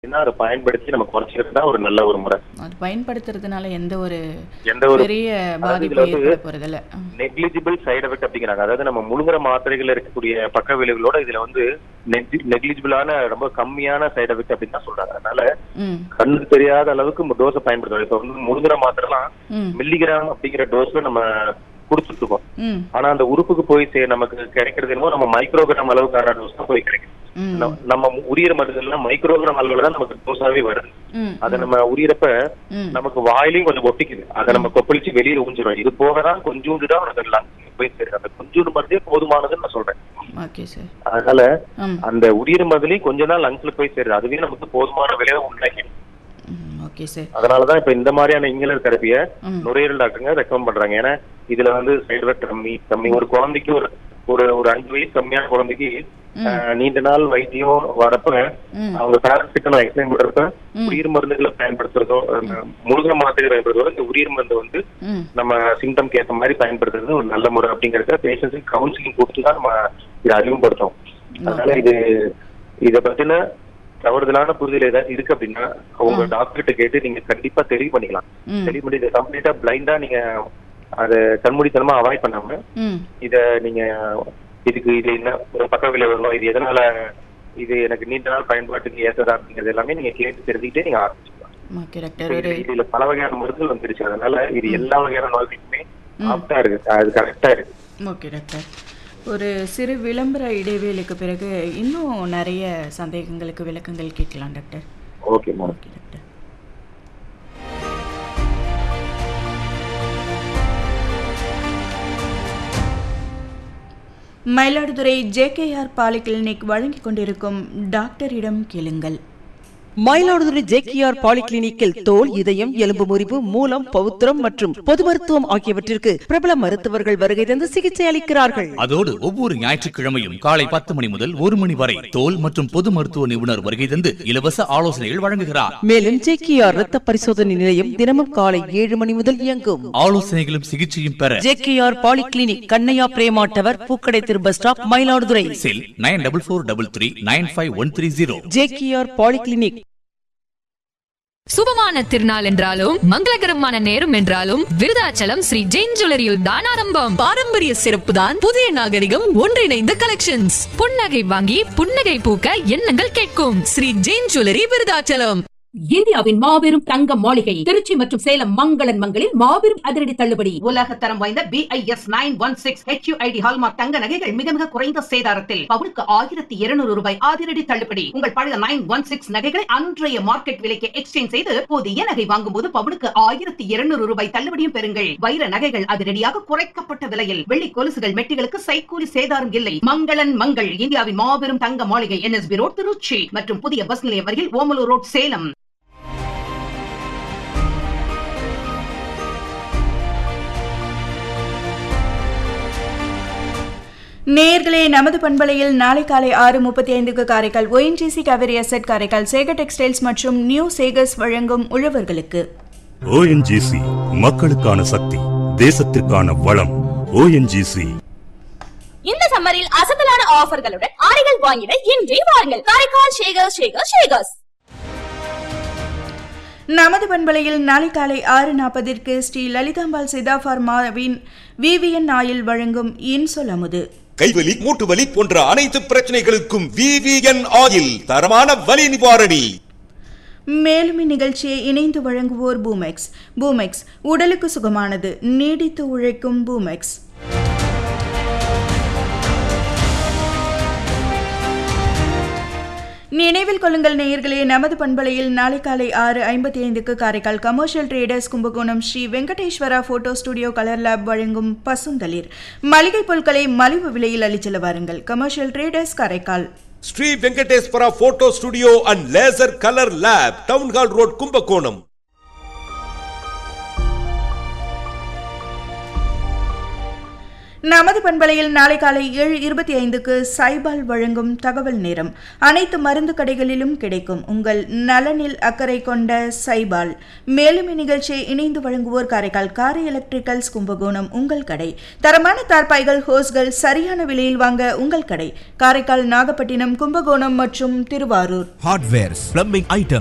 அப்படின்னா அதை பயன்படுத்தி நம்ம குறைச்சிக்கிறது தான் ஒரு நல்ல ஒரு முறை அது பயன்படுத்துறதுனால எந்த ஒரு எந்த ஒரு பெரிய அதாவது பாதிப்பு இதுல வந்து ஏற்பட போறதில்ல ம். நெக்லிஜிபிள் சைடு எஃபெக்ட் அப்படிங்கிறாங்க அதாவது நம்ம முழுங்குற மாத்திரைகள் இருக்கக்கூடிய பக்க விளைவுகளோட இதுல வந்து நெக்லிஜிபிளான ரொம்ப கம்மியான சைடு எஃபெக்ட் அப்படின்னு தான் சொல்றாங்க அதனால ம் கண்ணுக்கு தெரியாத அளவுக்கு டோஸை பயன்படுத்துறோம் இப்ப வந்து முழுங்குற மாத்திரைலாம் ம் மில்லிகிராம் அப்படிங்கிற டோஸ்ல நம்ம கொடுத்துட்டு இருக்கோம் ம் ஆனா அந்த உறுப்புக்கு போய் சே- நமக்கு கிடைக்கிறது என்னமோ நம்ம மைக்ரோகிராம் அளவுக்கான டோஸ் தான் போய் கிடைக்கும் ம் நம்ம- நம்ம உரியற மருந்துகள்லாம் மைக்ரோகிராம் அளவுல தான் நமக்கு டோஸாவே வருது ம் அதை நம்ம உரியறப்ப ம் நமக்கு வாயிலையும் கொஞ்சம் ஒட்டிக்குது அதை நம்ம கொப்பளிச்சு வெளியில ஊஞ்சிடும் இது போக தான் கொஞ்சோண்டு தான் உனக்கு லங்ஸ் போய் சேருது அந்த கொஞ்சோண்டு மருந்தே போதுமானதுன்னு நான் சொல்றேன் ஓகே சார் அதனால ம் அந்த உயிர் மருந்துலயும் கொஞ்சம் தான் லங்ஸ்ல போய் சேருது அதுவே நமக்கு போதுமான விளைவை உண்டாக்கிடும் ம் ஓகே சார் அதனாலதான் இப்ப இந்த மாதிரியான இன்ஹேலர் தெரப்பிய ம் நுரையீரல் டாக்டருங்க ரெக்கமெண்ட் பண்றாங்க ஏன்னா இதுல வந்து சைடு எஃபெக்ட் கம்மி கம்மி ஒரு குழந்தைக்கு ஒரு ஒரு ஒரு அஞ்சு வயசு கம்மியான குழந்தைக்கு ஆஹ், நீண்ட நாள் வைத்தியம் வரப்ப ம் அவங்க பேரண்ட்ஸ் கிட்ட நான் எக்ஸ்பிளைன் பண்றப்ப ம். உயிர் மருந்துகளை பயன்படுத்துறதோ அந்த முழுக மாத்திரை பயன்படுத்துறதோ இந்த உயிர் மருந்து வந்து ம் நம்ம சிம்டம்க்கு ஏத்த மாதிரி பயன்படுத்துறது ஒரு நல்ல முறை அப்படிங்கறத பேஷண்ட்ஸுக்கு கவுன்சிலிங் கொடுத்து தான் நம்ம இதை அறிமுகப்படுத்தோம் அதனால இது இத பத்தின தவறுதலான புரிதல் ஏதாவது இருக்கு அப்படின்னா உங்க டாக்டர் கிட்ட கேட்டு நீங்க கண்டிப்பா தெளிவு பண்ணிக்கலாம் ம் தெளிவு பண்ணி இதை கம்ப்ளீட்டா பிளைண்டா நீங்க அதை கண்மூடித்தனமா அவாய்ட் பண்ணாம ம் இத நீங்க இதுக்கு இது என்ன ஒரு பக்க விளைவு வரும் இது எதனால இது எனக்கு நீண்ட நாள் பயன்பாட்டுக்கு ஏற்றதா அப்படிங்கிறது எல்லாமே நீங்க கேட்டு தெரிஞ்சுக்கிட்டே நீங்க ஆரம்பிச்சுக்கலாம் ஓகே டாக்டர் ஒரு இது- இதுல பல வகையான மருந்துகள் வந்துருச்சு அதனால இது எல்லா வகையான நோய்களுக்குமே ஆப்டா இருக்கு அது கரெக்டா இருக்கு ஓகே டாக்டர் ஒரு சிறு விளம்பர இடைவேளைக்கு பிறகு இன்னும் நிறைய சந்தேகங்களுக்கு விளக்கங்கள் கேட்கலாம் doctor okay ma'am okay doctor Mayiladuthurai JKR polyclinic வழங்கிக் கொண்டிருக்கும் டாக்டரிடம் கேளுங்கள் மயிலாடுதுறை ஜேகேஆர் பாலிகிளினிக்கில் தோல் இதயம் எலும்பு முறிவு மூலம் பௌத்திரம் மற்றும் பொது மருத்துவம் ஆகியவற்றிற்கு பிரபல மருத்துவர்கள் வருகை தந்து சிகிச்சை அளிக்கிறார்கள் அதோடு ஒவ்வொரு ஞாயிற்றுக்கிழமையும் காலை பத்து மணி முதல் ஒரு மணி வரை தோல் மற்றும் பொது மருத்துவ நிபுணர் வருகை தந்து இலவச ஆலோசனைகள் வழங்குகிறார் மேலும் ஜேகேஆர் ரத்த பரிசோதனை நிலையம் தினமும் காலை ஏழு மணி முதல் இயங்கும் ஆலோசனைகளும் சிகிச்சையும் பெற JKR polyclinic Kannaiya Prema tower பூக்கடை திரு bus stop Mayiladuthurai cell nine double four double three nine five one three zero JKR polyclinic சுபமான திருநாள் என்றாலும் மங்களகரமான நேரம் என்றாலும் விருதாச்சலம் ஸ்ரீ ஜெயின் ஜுவல்லரியில் தான் ஆரம்பம் பாரம்பரிய சிறப்பு தான் புதிய நாகரிகம் ஒன்றிணைந்த கலெக்ஷன்ஸ் புன்னகை வாங்கி புன்னகை பூக்க எண்ணங்கள் கேட்கும் ஸ்ரீ ஜெயின் ஜுவல்லரி விருதாச்சலம் இந்தியாவின் மாபெரும் தங்க மாளிகை திருச்சி மற்றும் சேலம் மங்களன் மங்களில் மாபெரும் அதிரடி தள்ளுபடி உலக தரம் வாய்ந்த BIS nine one six HUID hallmark தங்க நகைகள் மிக மிக குறைந்த சேதாரத்தில் பவுனுக்கு ஆயிரத்தி இருநூறு ரூபாய் அதிரடி தள்ளுபடி உங்கள் பழைய நைன் ஒன் சிக்ஸ் நகைகளை அன்றைய மார்க்கெட் விலைக்கு எக்ஸ்சேஞ்ச் செய்து புதிய நகை வாங்கும் போது பவுனுக்கு ஆயிரத்தி இருநூறு ரூபாய் தள்ளுபடியும் பெறுங்கள் வைர நகைகள் அதிரடியாக குறைக்கப்பட்ட விலையில் வெள்ளி கொலுசுகள் மெட்டிகளுக்கு சைக்கூலி சேதாரம் இல்லை மங்களன் மங்கள் இந்தியாவின் மாபெரும் தங்க மாளிகை என்எஸ்பி ரோட் திருச்சி மற்றும் புதிய பஸ் நிலையம் அருகில் ஓமலூர் ரோட் சேலம் நேயர்களே நமது பண்பலையில் நாளை காலை ஆறு முப்பத்தி ஐந்துக்கு Karaikal ONGC Kaveri asset Karaikal Sekar textiles மற்றும் நியூ சேகர்ஸ் வழங்கும் உழவர்களுக்கு ஓஎன்ஜிசி மக்களுக்கான சக்தி தேசத்திற்கான வளம் ஓஎன்ஜிசி இந்த சம்மரில் அசத்தலான ஆஃபர்களுடன் ஆடைகள் வாங்கிட இன்றே வாருங்கள் காரைக்கால் ஷேகர் ஷேகர் ஷேகர்ஸ் நமது பண்பலையில் நாளை காலை ஆறு நாற்பதிற்கு ஸ்ரீ லலிதாம்பாள் சிதா ஃபார்மாவின் விவிஎன் ஆயில் வழங்கும் இன்சொல் அமுது கைவலி மூட்டு வலி போன்ற அனைத்து பிரச்சனைகளுக்கும் விவிஎன் ஆயில் தரமான வலி நிவாரணி மேலும் இந்நிகழ்ச்சியை இணைந்து வழங்குவோர் பூமெக்ஸ் பூமெக்ஸ் உடலுக்கு சுகமானது நீடித்து உழைக்கும் பூமெக்ஸ் நினைவில் கொள்ளுங்கள் நேயர்களே நமது பண்பலையில் நாளை காலை ஆறு ஐம்பத்தி ஐந்துக்கு Karaikal commercial traders Kumbakonam Sri Venkateswara photo studio colour lab வழங்கும் பசுந்தளிர் மளிகை பொருட்களை மலிவு விலையில் அளிச்சல வாருங்கள் commercial traders Karaikal Sri Venkateswara photo studio and laser colour lab town hall road Kumbakonam நமது பண்பலையில் நாளை காலை ஏழு இருபத்தி ஐந்துக்கு சைபால் வழங்கும் தகவல் நேரம் அனைத்து மருந்து கடைகளிலும் கிடைக்கும் உங்கள் நலனில் அக்கறை கொண்ட சைபால் மேலும் இந்நிகழ்ச்சியை இணைந்து வழங்குவோர் காரைக்கால் காரை எலக்ட்ரிக்கல்ஸ் கும்பகோணம் உங்கள் கடை தரமான தார்பாய்கள் ஹோஸ்கள் சரியான விலையில் வாங்க உங்கள் கடை காரைக்கால் நாகப்பட்டினம் கும்பகோணம் மற்றும் திருவாரூர் ஹார்ட்வேர்ஸ் பிளம்பிங் ஐட்டம்